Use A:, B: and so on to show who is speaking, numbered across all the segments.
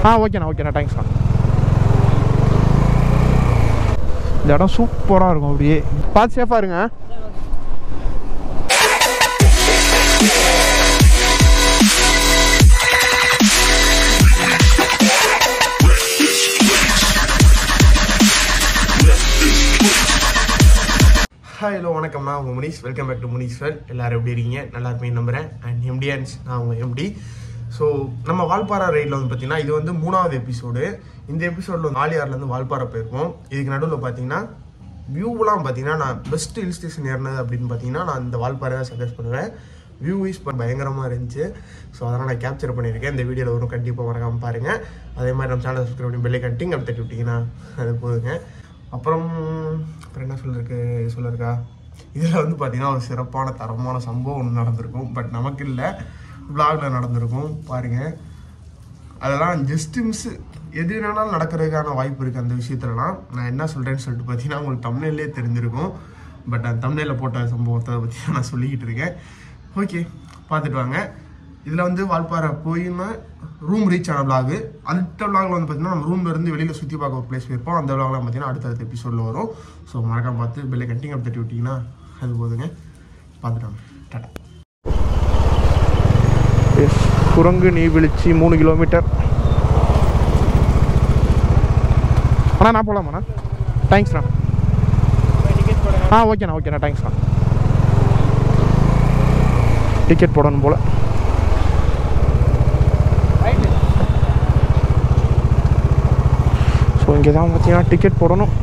A: ஆ ஓகேண்ணா ஓகேண்ணா தேங்க்ஸ்ண்ணா இந்த இடம் சூப்பராக இருக்கும் அப்படியே பார்த்து சேஃபாக இருங்க ஹாய் ஹலோ வணக்கம் நான் உங்கள் Munees welcome back to Munees Vel எல்லாரும் எப்படி இருக்கீங்க நல்லா இருப்பீங்க நம்புகிறேன் அண்ட் எம்டிஎன்ஸ் நான் உங்கள் எம்டி ஸோ நம்ம வால்பாறை ரைடில் வந்து பார்த்தீங்கன்னா இது வந்து மூணாவது எபிசோடு இந்த எபிசோடில் வந்து ஆலியார்லேருந்து வால்பாறை போயிருக்கோம் இதுக்கு நடுவில் பார்த்தீங்கன்னா வியூலாம் பார்த்தீங்கன்னா நான் பெஸ்ட் ஹில் ஸ்டேஷன் ஏறினது அப்படின்னு பார்த்தீங்கன்னா நான் இந்த வால்பாறை தான் சஜஸ்ட் பண்ணுவேன் வியூ வைஸ் பயங்கரமாக இருந்துச்சு ஸோ அதனால் நான் கேப்சர் பண்ணியிருக்கேன் இந்த வீடியோவில் வரும் கண்டிப்பாக மறக்காமல் பாருங்கள் அதே மாதிரி நம்ம சேனல் சப்ஸ்கிரைப் பண்ணி பெல்லை கண்டிங் அப்படி தட்டி விட்டிங்கன்னா அது போதுங்க அப்புறம் அப்புறம் என்ன சொல்லிருக்கு சொல்லிருக்கா இதில் வந்து பார்த்தீங்கன்னா ஒரு சிறப்பான தரமான சம்பவம் ஒன்று நடந்திருக்கும் பட் நமக்கு இல்லை விலாகில் நடந்திருக்கும் பாருங்கள் அதெல்லாம் ஜஸ்ட் மிஸ் எது வேணாலும் நடக்கிறதுக்கான வாய்ப்பு இருக்குது அந்த விஷயத்துலலாம் நான் என்ன சொல்கிறேன்னு சொல்லிட்டு பார்த்தீங்கன்னா உங்களுக்கு தமிழ்லேயே தெரிஞ்சிருக்கும் பட் அந்த தமிழில் போட்ட சம்பவத்தை பற்றி தான் நான் சொல்லிக்கிட்டு இருக்கேன் ஓகே பார்த்துட்டு வாங்க இதில் வந்து வால்பாறை போயின்னு ரூம் ரீச் ஆன விலாகு அடுத்த விலாகில் வந்து பார்த்தீங்கன்னா நம்ம ரூம்ல இருந்து வெளியில் சுற்றி பார்க்க ஒரு பிளேஸ் போயிருப்போம் அந்த விலாக்லாம் பார்த்தீங்கன்னா அடுத்தடுத்த எபிசோடில் வரும் ஸோ மறக்காம பார்த்து பெல்லை கட்டிங் அப்படி தட்டி விட்டிங்கன்னா அது போதுங்க பார்த்துட்டாங்க டாட்டா எஸ் குரங்கு நீர்வீழ்ச்சி மூணு கிலோமீட்டர் அண்ணா நான் போகலாமாண்ணா தேங்க்ஸ்ண்ணா ஆ ஓகேண்ணா ஓகேண்ணா தேங்க்ஸ்ண்ணா டிக்கெட் போடணும் போல் ஸோ இங்கே தான் பார்த்தீங்கன்னா டிக்கெட் போடணும்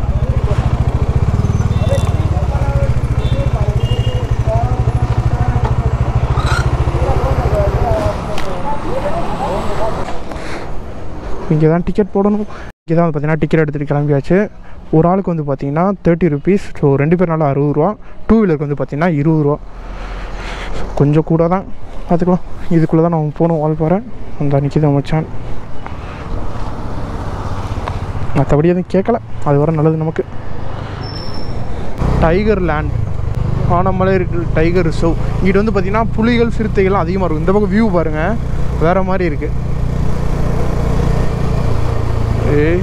A: இங்கே தான் டிக்கெட் போடணும் இங்கே தான் வந்து பார்த்தீங்கன்னா டிக்கெட் எடுத்துகிட்டு கிளம்பியாச்சு ஒரு ஆளுக்கு வந்து பார்த்தீங்கன்னா தேர்ட்டி ருபீஸ் ஸோ ரெண்டு பேர்னால அறுபது ரூபா டூ வீலருக்கு வந்து பார்த்தீங்கன்னா இருபது ரூபா கொஞ்சம் கூட தான் பார்த்துக்கலாம் இதுக்குள்ளே தான் நான் போகணும் வால்பாறை அந்த நிற்கிது மச்சான் மற்றபடி எதுவும் கேட்கல அது வர நல்லது நமக்கு tiger land Anamalai tiger reserve இங்கிட்ட வந்து பார்த்தீங்கன்னா புலிகள் சிறுத்தைகள்லாம் அதிகமாக இருக்கும் இந்த பக்கம் வியூ பாருங்கள் வேறு மாதிரி இருக்குது ஏய்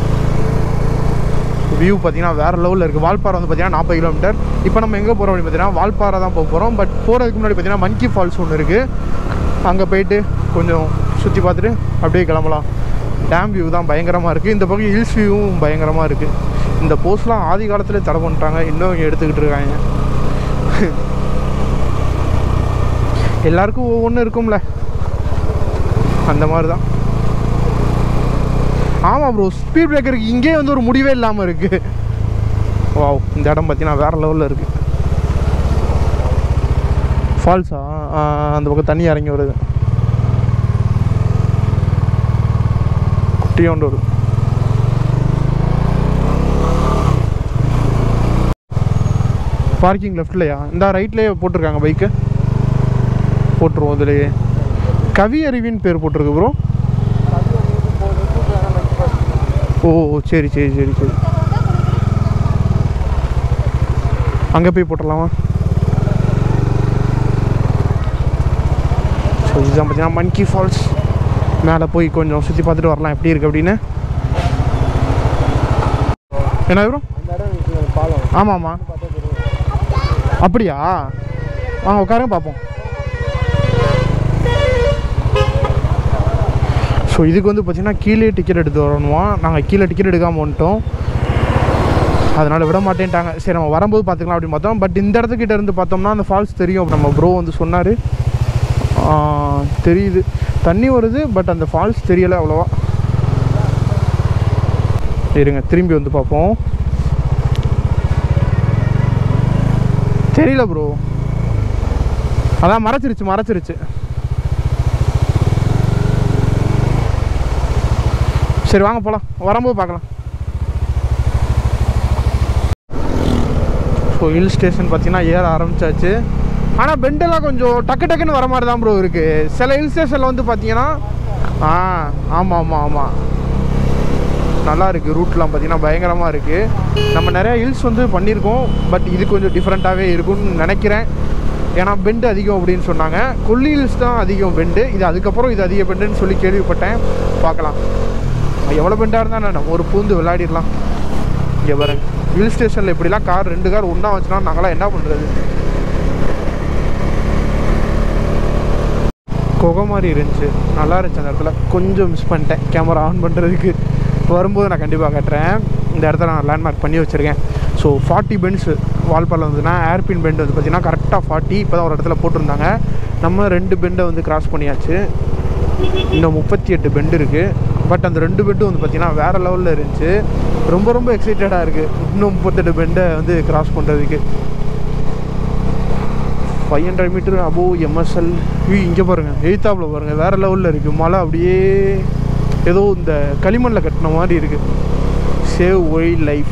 A: வியூ பார்த்தீங்கன்னா வேறு லெவலில் இருக்குது வால்பாறை வந்து பார்த்தீங்கன்னா நாற்பது கிலோமீட்டர் இப்போ நம்ம எங்கே போகிறோம் அப்படின்னு பார்த்தீங்கன்னா வால்பாறை தான் போக போகிறோம் பட் போகிறதுக்கு முன்னாடி பார்த்தீங்கன்னா மன்கி ஃபால்ஸ் ஒன்று இருக்குது அங்கே போயிட்டு கொஞ்சம் சுற்றி பார்த்துட்டு அப்படியே கிளம்பலாம் டேம் வியூ தான் பயங்கரமாக இருக்குது இந்த பக்கம் ஹில்ஸ் வியூவும் பயங்கரமாக இருக்குது இந்த போஸ்ட்லாம் ஆதி காலத்தில் தடை பண்ணிட்டாங்க இன்னும் இங்க எடுத்துக்கிட்டு இருக்காங்க எல்லாருக்கும் ஒவ்வொன்றும் இருக்கும்ல அந்த மாதிரி தான் ஆமாம் ப்ரோ ஸ்பீட் பிரேக்கருக்கு இங்கே வந்து ஒரு முடிவே இல்லாமல் இருக்குது வாவ் இந்த இடம் பார்த்தீங்கன்னா வேறு லெவலில் இருக்குது ஃபால்ஸா அந்த பக்கம் தண்ணி இறங்கி வருது குட்டியோண்டு வருது பார்க்கிங் லெஃப்ட்லையா இந்த ரைட்லேயே போட்டிருக்காங்க பைக்கு போட்டுருவோம் இதுலேயே கவி அருவின்னு பேர் போட்டிருக்கு ப்ரோ ஓ சரி சரி சரி சரி அங்கே போய் போட்டுடலாமா ஸோ இதுதான் பார்த்தீங்கன்னா மன்கி ஃபால்ஸ் மேலே போய் கொஞ்சம் சுற்றி பார்த்துட்டு வரலாம் எப்படி இருக்குது அப்படின்னு என்ன ப்ரோ ஆமாம் ஆமாம் அப்படியா வாங்க உட்காருங்க பார்ப்போம் ஸோ இதுக்கு வந்து பார்த்தீங்கன்னா கீழே டிக்கெட் எடுத்து வரணுமா நாங்கள் கீழே டிக்கெட் எடுக்காமல் வந்துட்டோம் அதனால் விட மாட்டேன்ட்டாங்க சரி நம்ம வரும்போது பார்த்துக்கலாம் அப்படின்னு பார்த்தோம் பட் இந்த இடத்துக்கிட்ட இருந்து பார்த்தோம்னா அந்த ஃபால்ஸ் தெரியும் நம்ம ப்ரோ வந்து சொன்னார் தெரியுது தண்ணி வருது பட் அந்த ஃபால்ஸ் தெரியலை அவ்வளோவா இருங்க திரும்பி வந்து பார்ப்போம் தெரியல ப்ரோ அதான் மறைச்சிருச்சு மறைச்சிருச்சு சரி வாங்க போகலாம் வரும்போது பார்க்கலாம் ஸோ ஹில் ஸ்டேஷன் பார்த்தீங்கன்னா ஏற ஆரம்பிச்சாச்சு ஆனால் பெண்டெல்லாம் கொஞ்சம் டக்கு டக்குன்னு வர மாதிரி தான் ப்ரோ இருக்குது சில ஹில் ஸ்டேஷனில் வந்து பார்த்தீங்கன்னா ஆ ஆமாம் ஆமாம் ஆமாம் நல்லா இருக்குது ரூட்லாம் பார்த்தீங்கன்னா பயங்கரமாக இருக்குது நம்ம நிறையா ஹில்ஸ் வந்து பண்ணியிருக்கோம் பட் இது கொஞ்சம் டிஃப்ரெண்ட்டாகவே இருக்கும்னு நினைக்கிறேன்
B: ஏன்னா பெண்டு அதிகம் அப்படின்னு சொன்னாங்க கொல்லி ஹில்ஸ் தான் அதிகம் பெண்டு இது அதுக்கப்புறம் இது அதிக பெண்டுன்னு சொல்லி கேள்விப்பட்டேன் பார்க்கலாம் எவ்வளோ பெண்டாக இருந்தால் நம்ம ஒரு பூந்து விளையாடிடலாம் இங்கே பாருங்க ஹில் ஸ்டேஷனில் இப்படிலாம் கார் ரெண்டு கார் ஒன்றா வச்சுனா நாங்களாம் என்ன பண்ணுறது குகை மாதிரி இருந்துச்சு நல்லா இருந்துச்சு அந்த இடத்துல கொஞ்சம் மிஸ் பண்ணிட்டேன் கேமரா ஆன் பண்ணுறதுக்கு வரும்போது நான் கண்டிப்பாக கட்டுறேன் இந்த இடத்துல நான் லேண்ட்மார்க் பண்ணி வச்சுருக்கேன் ஸோ ஃபார்ட்டி பெண்ட்ஸு வால்பாலில் வந்துன்னா ஏர்பின் பெண்ட் வந்து பார்த்திங்கன்னா கரெக்டாக ஃபார்ட்டி இப்போ தான் ஒரு இடத்துல போட்டிருந்தாங்க நம்ம ரெண்டு பெண்டை வந்து கிராஸ் பண்ணியாச்சு இன்னும் முப்பத்தி எட்டு பெண்டு இருக்குது பட் அந்த ரெண்டு பெண்டும் வந்து பார்த்திங்கன்னா வேறு லெவலில் இருந்துச்சு ரொம்ப ரொம்ப எக்ஸைட்டடாக இருக்குது இன்னும் முப்பத்தெட்டு பெண்டை வந்து கிராஸ் பண்ணுறதுக்கு five hundred metre above MSL we இங்கே பாருங்கள் எய்த்தாப்பில் பாருங்கள் வேறு லெவலில் இருக்குது மலை அப்படியே ஏதோ இந்த களிமண்ணில் கட்டின மாதிரி இருக்குது சேவ் ஒயில்ட் லைஃப்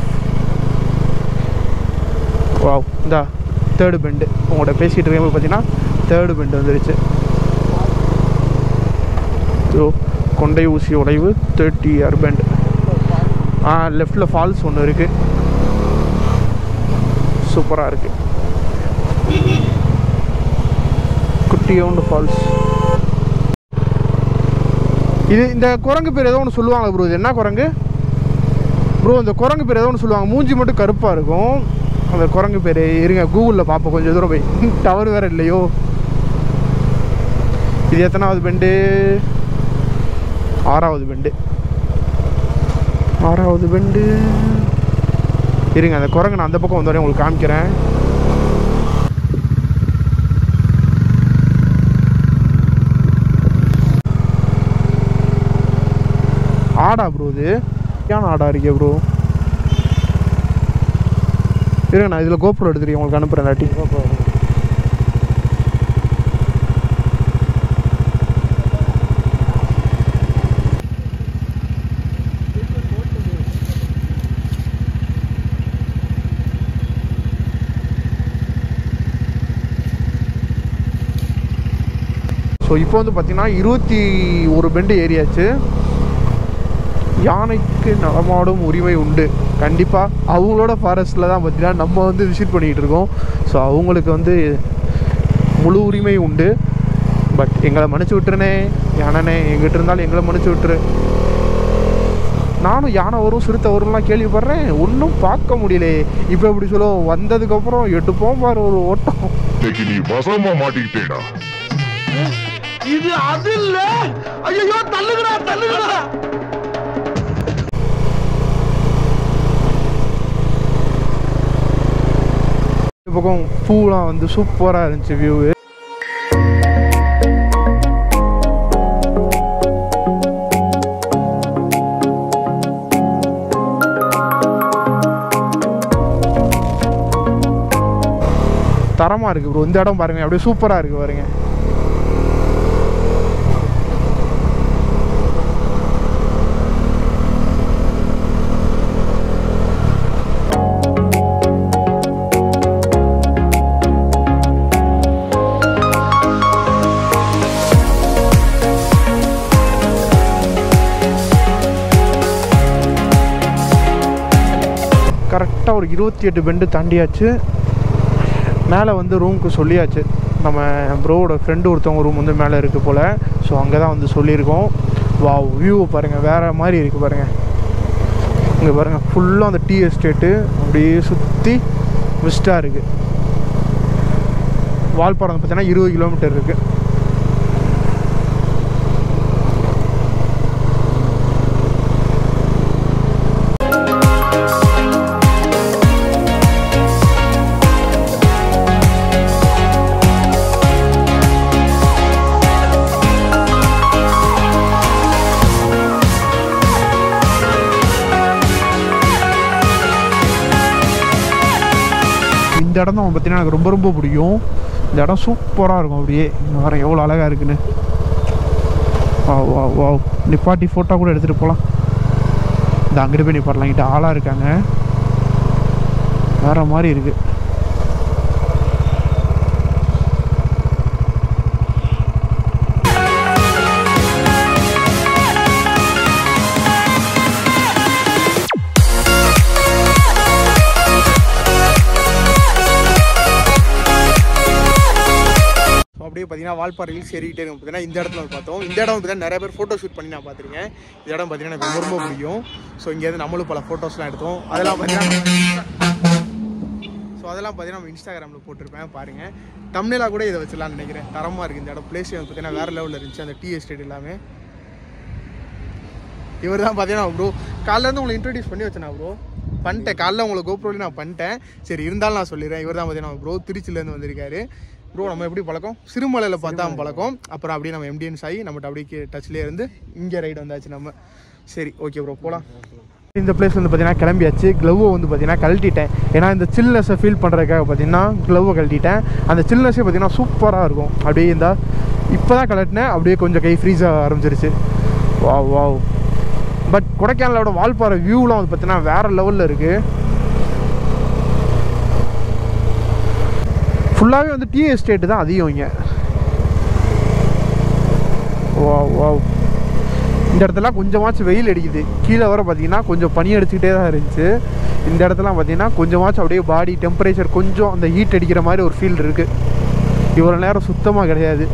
B: வாவ் இந்த தேர்டு பெண்டு உங்கள்கிட்ட பேசிகிட்டு இருக்கும்போது பார்த்தீங்கன்னா தேர்டு பெண்டு வந்துருச்சு ஸோ கொண்டை ஊசி உடைவு தேர்ட்டி இயர் பெண்டு ஆ லெஃப்டில் ஃபால்ஸ் ஒன்று இருக்குது சூப்பராக இருக்குது குட்டியோண்டு ஃபால்ஸ் இது இந்த குரங்கு பேர் ஏதோ ஒன்று சொல்லுவாங்க ப்ரோ இது என்ன குரங்கு ப்ரோ இந்த குரங்கு பேர் ஏதோ ஒன்று சொல்லுவாங்க மூஞ்சி மட்டும் கருப்பாக இருக்கும் அந்த குரங்கு பேர் இருங்க கூகுளில் பார்ப்போம் கொஞ்சம் தூரம் போய் டவர் வேறு இல்லையோ இது எத்தனாவது பெண்டு ஆறாவது பெண்டு ஆறாவது பெண்டு இருங்க அந்த குரங்கு நான் அந்த பக்கம் வந்தோடனே உங்களுக்கு காமிக்கிறேன் ஆடா ப்ரோ இது ஏன் ஆடா இருக்கே ப்ரோ இருங்க நான் இதில் கோப்ரோ எடுத்துருக்கேன் உங்களுக்கு அனுப்புகிறேன் இல்லாட்டி ஸோ இப்போ வந்து பார்த்தீங்கன்னா இருபத்தி ஒரு பெண்டு ஏறியாச்சு யானைக்கு நடமாடும் உரிமை உண்டு கண்டிப்பாக அவங்களோட ஃபாரஸ்ட்டில் தான் பார்த்தீங்கன்னா நம்ம வந்து விசிட் பண்ணிகிட்டு இருக்கோம் ஸோ அவங்களுக்கு வந்து முழு உரிமை உண்டு பட் எங்களை மன்னிச்சு விட்டுருனே யானைனே எங்கிட்ட இருந்தாலும் எங்களை மன்னிச்சு விட்டுரு நானும் யானை வரும் சிறுத்தை வரும்லாம் கேள்விப்படுறேன் ஒன்றும் பார்க்க முடியலையே இப்போ எப்படி சொல்லுவோம் வந்ததுக்கப்புறம் எடுப்போம் பாரு ஒரு ஓட்டம்
C: இன்னைக்கு நீ வசமா மாட்டிக்கிட்டேடா
A: இது அது இல்ல ஐயோ தள்ளுங்கடா தள்ளுங்கடா
B: இந்த பக்கம் பூலாம் வந்து சூப்பராக இருந்துச்சு வியூ தரமாக இருக்குது ப்ரோ இந்த இடம் பாருங்க அப்படியே சூப்பராக இருக்குது பாருங்க கரெக்டாக ஒரு இருபத்தி எட்டு பெண்டு தாண்டியாச்சு மேலே வந்து ரூமுக்கு சொல்லியாச்சு நம்ம ப்ரோவோட ஃப்ரெண்டு ஒருத்தவங்க ரூம் வந்து மேலே இருக்குது போல் ஸோ அங்கே தான் வந்து சொல்லியிருக்கோம் வா வியூவை பாருங்கள் வேறு மாதிரி இருக்குது பாருங்கள் இங்கே பாருங்கள் ஃபுல்லாக அந்த டீ எஸ்டேட்டு அப்படியே சுற்றி மிஸ்டாக இருக்குது வால்பாறை வந்து பார்த்தீங்கன்னா இருபது கிலோமீட்டர் இருக்குது இந்த இடம் தான் பார்த்தீங்கன்னா எனக்கு ரொம்ப ரொம்ப பிடிக்கும் இந்த இடம் சூப்பராக இருக்கும் அப்படியே இங்க வர எவ்வளோ அழகாக இருக்குன்னு வா வா வா நிப்பாட்டி ஃபோட்டோ கூட எடுத்துகிட்டு போகலாம் இந்த அங்கிட்டு போய் நிப்பாட்டலாம் கிட்ட ஆளாக இருக்காங்க வேற மாதிரி இருக்குது பார்த்தீங்கன்னா வால்பாறை ஹில்ஸ் ஏறிக்கிட்டே இருக்கும் பார்த்தீங்கன்னா இந்த இடத்துல வந்து பார்த்தோம் இந்த இடம் பார்த்தீங்கன்னா நிறைய பேர் ஃபோட்டோ ஷூட் பண்ணி நான் பார்த்துருக்கேன் இந்த இடம் பார்த்தீங்கன்னா எனக்கு ரொம்ப ரொம்ப பிடிக்கும் ஸோ இங்கேருந்து நம்மளும் பல ஃபோட்டோஸ்லாம் எடுத்தோம் அதெல்லாம் பார்த்தீங்கன்னா ஸோ அதெல்லாம் பார்த்தீங்கன்னா நம்ம இன்ஸ்டாகிராமில் போட்டிருப்பேன் பாருங்கள் தமிழாக கூட இதை வச்சிடலாம்னு நினைக்கிறேன் தரமாக இருக்குது இந்த இடம் பிளேஸ் வந்து பார்த்தீங்கன்னா வேறு லெவலில் இருந்துச்சு அந்த டீ எஸ்டேட் எல்லாமே இவர் தான் பார்த்தீங்கன்னா ப்ரோ காலையிலேருந்து உங்களை இன்ட்ரடியூஸ் பண்ணி வச்சேனா ப்ரோ பண்ணிட்டேன் காலைல உங்களை கோப்ரோலி நான் பண்ணிட்டேன் சரி இருந்தாலும் நான் சொல்லிடுறேன் இவர் தான் பார்த்தீங்கன்னா ப்ரோ திருச்சியிலேருந்து வந்திருக்காரு ப்ரோ நம்ம எப்படி பழக்கம் சிறுமலையில் பார்த்தா பழக்கம் அப்புறம் அப்படியே நம்ம எம்டிஎன்ஸ் ஆகி நம்மகிட்ட அப்படியே டச்லேயே இருந்து இங்கே ரைடு வந்தாச்சு நம்ம சரி ஓகே ப்ரோ போகலாம் இந்த பிளேஸ் வந்து பார்த்தீங்கன்னா கிளம்பியாச்சு க்ளவ்வை வந்து பார்த்தீங்கன்னா கழட்டிட்டேன் ஏன்னா இந்த சில்னஸை ஃபீல் பண்ணுறதுக்காக பார்த்தீங்கன்னா க்ளவ்வை கழட்டிட்டேன் அந்த சில்னஸே பார்த்தீங்கன்னா சூப்பராக இருக்கும் அப்படியே இந்த இப்போ தான் கழட்டினேன் அப்படியே கொஞ்சம் கை ஃப்ரீஸ் ஆக ஆரம்பிச்சிருச்சு வா வாவ் பட் கொடைக்கானலோட வால்பாறை வியூலாம் வந்து பார்த்தீங்கன்னா வேறு லெவலில் இருக்குது ஃபுல்லாகவே வந்து டீ எஸ்டேட்டு தான் அதிகம் இங்கே வா வா இந்த இடத்துல கொஞ்சமாச்சும் வெயில் அடிக்குது கீழே வர பார்த்தீங்கன்னா கொஞ்சம் பனி அடிச்சுக்கிட்டே தான் இருந்துச்சு இந்த இடத்துலாம் பார்த்தீங்கன்னா கொஞ்சமாச்சும் அப்படியே பாடி டெம்பரேச்சர் கொஞ்சம் அந்த ஹீட் அடிக்கிற மாதிரி ஒரு ஃபீல் இருக்குது இவ்வளோ நேரம் சுத்தமாக கிடையாது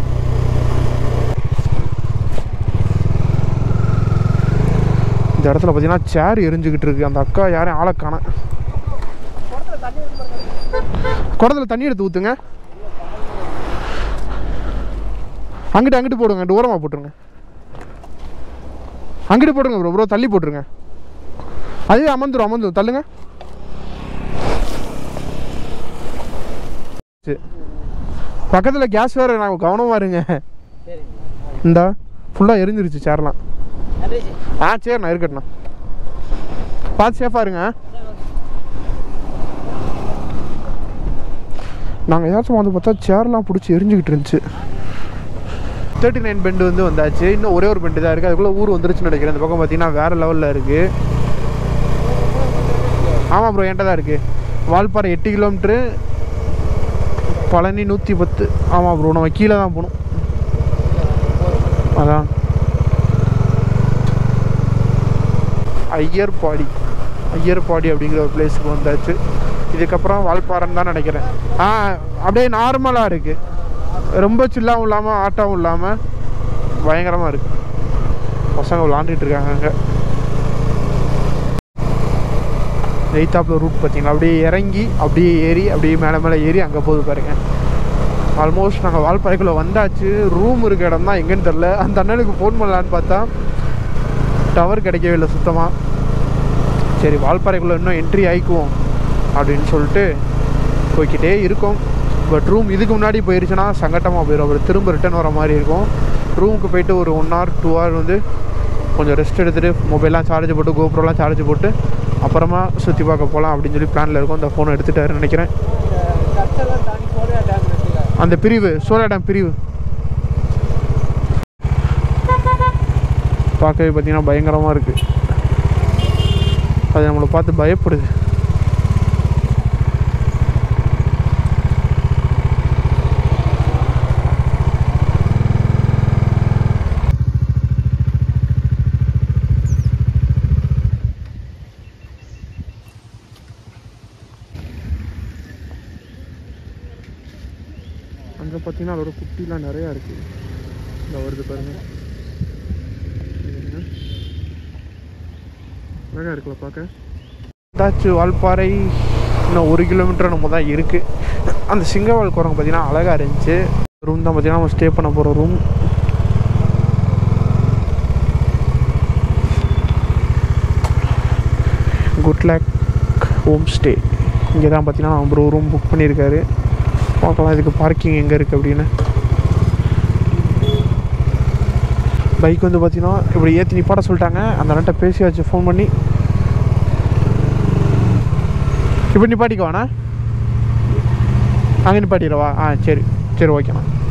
B: இந்த இடத்துல பார்த்தீங்கன்னா சேர் எரிஞ்சுக்கிட்டு இருக்கு அந்த அக்கா யாரையும் ஆளை காண குடத்துல தண்ணி எடுத்து ஊற்றுங்க அங்கிட்டு அங்கிட்டு போடுங்க அங்கிட்டு ஓரமாக போட்டுருங்க அங்கிட்டு போடுங்க ப்ரோ ப்ரோ தள்ளி போட்டுருங்க அதுவே அமர்ந்துரும் அமர்ந்துரும் தள்ளுங்க சரி. பக்கத்துல கேஸ் வேற நான் கவனமா இருங்க இந்தா ஃபுல்லாக எரிஞ்சிருச்சு சேர்லாம் ஆ சரிண்ணா இருக்கட்டுண்ணா பார்த்து சேஃபாக இருங்க நாங்கள் ஏதாச்சும் வந்து பார்த்தா சேர்லாம் பிடிச்சி எரிஞ்சுக்கிட்டு இருந்துச்சு தேர்ட்டி நைன் பெண்டு வந்து வந்தாச்சு இன்னும் ஒரே ஒரு பெண்டு தான் இருக்குது அதுக்குள்ளே ஊர் வந்துருச்சுன்னு நினைக்கிறேன் இந்த பக்கம் பார்த்தீங்கன்னா வேறு லெவலில் இருக்குது ஆமாம் ப்ரோ என்கிட்ட தான் இருக்குது வால்பாறை எட்டு கிலோமீட்ரு பழனி நூற்றி பத்து ஆமாம் ப்ரோ நம்ம கீழே தான் போகணும் அதான் ஐயர்பாடி ஐயர்பாடி அப்படிங்கிற ஒரு பிளேஸுக்கு வந்தாச்சு இதுக்கப்புறம் வால்பாறைன்னு தான் நினைக்கிறேன் ஆ அப்படியே நார்மலாக இருக்குது ரொம்ப சில்லாகவும் இல்லாமல் ஆட்டாவும் இல்லாமல் பயங்கரமாக இருக்குது பசங்க விளாண்டுட்டு இருக்காங்க அங்கே எய்த்தாப்பில் ரூட் பார்த்தீங்களா அப்படியே இறங்கி அப்படியே ஏறி அப்படியே மேலே மேலே ஏறி அங்கே போகுது பாருங்க ஆல்மோஸ்ட் நாங்கள் வால்பாறைக்குள்ளே வந்தாச்சு ரூம் இருக்க இடம் தான் எங்கேன்னு தெரில அந்த அண்ணனுக்கு ஃபோன் பண்ணலான்னு பார்த்தா டவர் கிடைக்கவே இல்லை சுத்தமாக சரி வால்பாறைக்குள்ளே இன்னும் என்ட்ரி ஆகிக்குவோம் அப்படின்னு சொல்லிட்டு போய்க்கிட்டே இருக்கோம் பட் ரூம் இதுக்கு முன்னாடி போயிருச்சுன்னா சங்கட்டமாக போயிடும் அப்புறம் திரும்ப ரிட்டர்ன் வர மாதிரி இருக்கும் ரூமுக்கு போயிட்டு ஒரு ஒன் ஹவர் டூ ஹவர் வந்து கொஞ்சம் ரெஸ்ட் எடுத்துகிட்டு மொபைல்லாம் சார்ஜ் போட்டு கோப்ரோலாம் சார்ஜ் போட்டு அப்புறமா சுற்றி பார்க்க போகலாம் அப்படின்னு சொல்லி பிளானில் இருக்கும் அந்த ஃபோனை எடுத்துட்டாருன்னு நினைக்கிறேன் அந்த பிரிவு சோழ டேம் பிரிவு பார்க்கவே பார்த்தீங்கன்னா பயங்கரமாக இருக்குது அது நம்மளை பார்த்து பயப்படுது அங்கே பார்த்தீங்கன்னா அதோட குட்டிலாம் நிறையா இருக்குது இந்த வருது பாருங்க இதுங்க. அழகா இருக்குல்ல பார்க்க ஏதாச்சும் வால்பாறை இன்னும் ஒரு கிலோமீட்டர் நம்ம தான் இருக்குது அந்த சிங்கவால் குரங்கு பார்த்தீங்கன்னா அழகாக இருந்துச்சு ரூம் தான் பார்த்தீங்கன்னா நம்ம ஸ்டே பண்ண போகிற room good luck home stay இங்கே தான் பார்த்தீங்கன்னா நம்ம ரூம் புக் பண்ணியிருக்காரு பார்க்கலாம் இதுக்கு பார்க்கிங் எங்கே இருக்குது அப்படின்னு பைக் வந்து பார்த்தீங்கன்னா இப்படி ஏற்றி நிப்பாட்ட சொல்லிட்டாங்க அந்த அண்ணன்ட்ட பேசியாச்சு ஃபோன் பண்ணி இப்போ நிப்பாட்டிக்குவாண்ணா அங்கே நிப்பாட்டிடவா ஆ சரி சரி ஓகேண்ணா